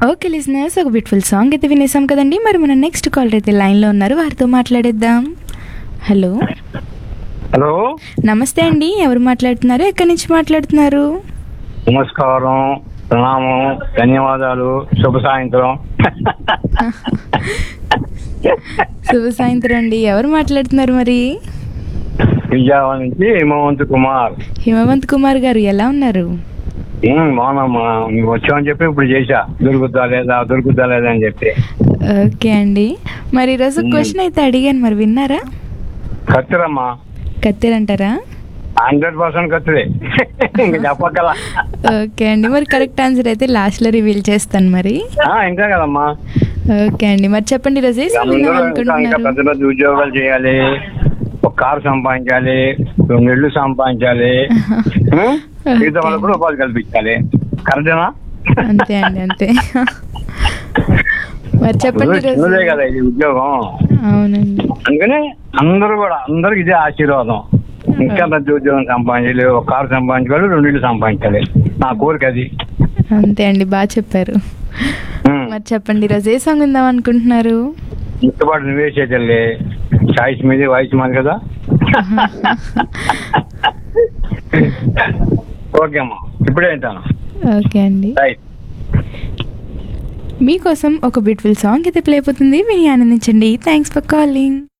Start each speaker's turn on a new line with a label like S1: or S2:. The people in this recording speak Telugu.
S1: ఓకే లిజనర్స్ ఒక బ్యూటిఫుల్ సాంగ్ అయితే వినేసాం కదండి మరి మన నెక్స్ట్ కాలర్ అయితే లైన్లో ఉన్నారు వారితో మాట్లాడేద్దాం హలో
S2: హలో
S1: నమస్తే అండి ఎవరు మాట్లాడుతున్నారు ఎక్కడి నుంచి మాట్లాడుతున్నారు
S2: నమస్కారం ప్రణామం ధన్యవాదాలు శుభ సాయంత్రం
S1: శుభ సాయంత్రం అండి ఎవరు మాట్లాడుతున్నారు మరి
S2: విజయవాడ నుంచి హిమవంత్ కుమార్
S1: హిమవంత్ కుమార్ గారు ఎలా ఉన్నారు
S2: ఉమ్, బాగున్నామ్మా నువ్వు వచ్చావని చెప్పి ఇప్పుడు చేశా దొరుకుతా లేదా దొరుకుతా లేదా అని చెప్పి
S1: ఓకే అండి మరి ఈరోజు క్వశ్చన్ అయితే అడిగాను మరి విన్నారా
S2: కత్తిరమ్మా
S1: కత్తిరంటారా
S2: హండ్రెడ్ పర్సెంట్ కత్తిరే ఇంకా చెప్పగల
S1: ఓకే అండి మరి కరెక్ట్ ఆన్సర్ అయితే లాస్ట్లో రివీల్ చేస్తాను మరి
S2: ఆ, ఇంకా కదమ్మా
S1: ఓకే అండి మరి చెప్పండి ఈరోజు ఏ సాంగ్
S2: అందరూ
S1: విందాం
S2: ఇంకా ఇంకా
S1: అనుకుంటున్నారు
S2: పెద్ద పెద్ద ఉద్యోగాలు చేయాలి ఒక కారు సంపాదించాలి రెండు ఇళ్ళు సంపాదించాలి ఉమ్, మిగతా వాళ్ళకు కూడా ఉపాధి కల్పించాలి కరెక్టేనా
S1: అంతే అండి అంతే మరి చెప్పండి ఈరోజు
S2: చిన్నదే కదా ఇది ఉద్యోగం
S1: అవునండి
S2: అందుకని అందరూ కూడా అందరికి ఇదే ఆశీర్వాదం ఇంకా పెద్ద ఉద్యోగం సంపాదించాలి ఒక కారు సంపాదించాలి రెండు ఇళ్ళు సంపాదించాలి నా కోరిక అది
S1: అంతే అండి బాగా చెప్పారు
S2: ఉమ్.
S1: మరి చెప్పండి ఈరోజు ఏ సాంగ్ విందాం అనుకుంటున్నారు
S2: ముట్టుబాటు నువ్వే చేతల్లి చాయిస్ మీది వాయిస్ మాది కదా ఓకే అమ్మా ఇప్పుడే వింటాను
S1: ఓకే అండి
S2: రైట్
S1: మీకోసం ఒక బ్యూటిఫుల్ సాంగ్ అయితే ప్లే అయిపోతుంది విని ఆనందించండి థ్యాంక్స్ ఫర్ కాలింగ్